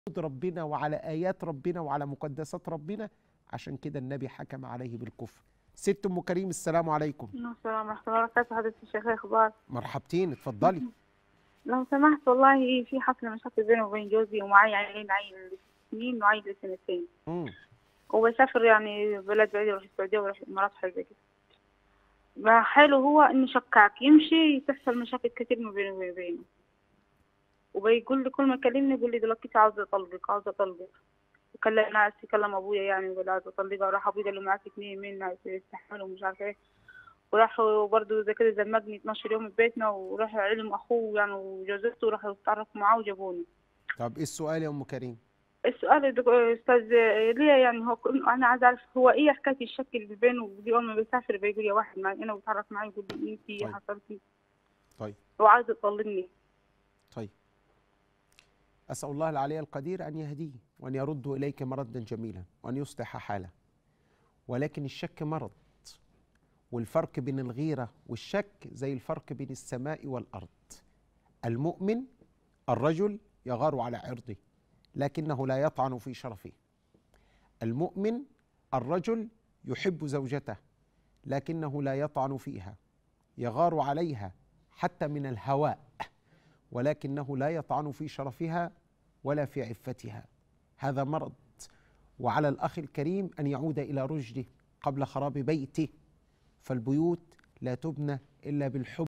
ربنا وعلى آيات ربنا وعلى مقدسات ربنا عشان كده النبي حكم عليه بالكفر ست أم كريم السلام عليكم السلام ورحمة الله وبركاته حضرة الشيخ إيه أخبار مرحبتين اتفضلي لو سمحت والله في حصل مشاكل بيني وبين جوزي ومعي عيلين عيل سنين وعيل سنتين مم. وبسافر يعني بلد بعيدة بروح السعودية وبروح الإمارات حاجة زي كده ما حاله هو إنه شكاك يمشي تحصل مشاكل كتير ما بيني وبينه وبيقول لي كل ما يكلمني يقول لي دلوقتي عاوزة أطلقك عاوزة أطلقك وكلم ناس كلم أبويا يعني وقال عاوزة أطلقها وراح أبويا قال له معاك اتنين مين يستحملوا ومش عارفة إيه وراحوا برضه زي كده زمجني 12 يوم في بيتنا وراح علم أخوه يعني وجوزته وراحوا اتعرفوا معاه وجابوني طب ايه السؤال يا أم كريم السؤال يا دك- أستاذ ليه يعني هو كل- أنا عايزة أعرف هو إيه حكاية الشك اللي بينه وبيجي أول ما بيسافر بيقول يا واحد معي أنا ويتعرف معي يقول لي أنتي طيب. حصلتي طيب هو عايز يطلقني طيب أسأل الله العلي القدير أن يهديه وأن يرد إليك مردا جميلا وأن يصلح حاله ولكن الشك مرض والفرق بين الغيرة والشك زي الفرق بين السماء والأرض المؤمن الرجل يغار على عرضه لكنه لا يطعن في شرفه المؤمن الرجل يحب زوجته لكنه لا يطعن فيها يغار عليها حتى من الهواء ولكنه لا يطعن في شرفها ولا في عفتها هذا مرض وعلى الاخ الكريم ان يعود الى رشده قبل خراب بيته فالبيوت لا تبنى الا بالحب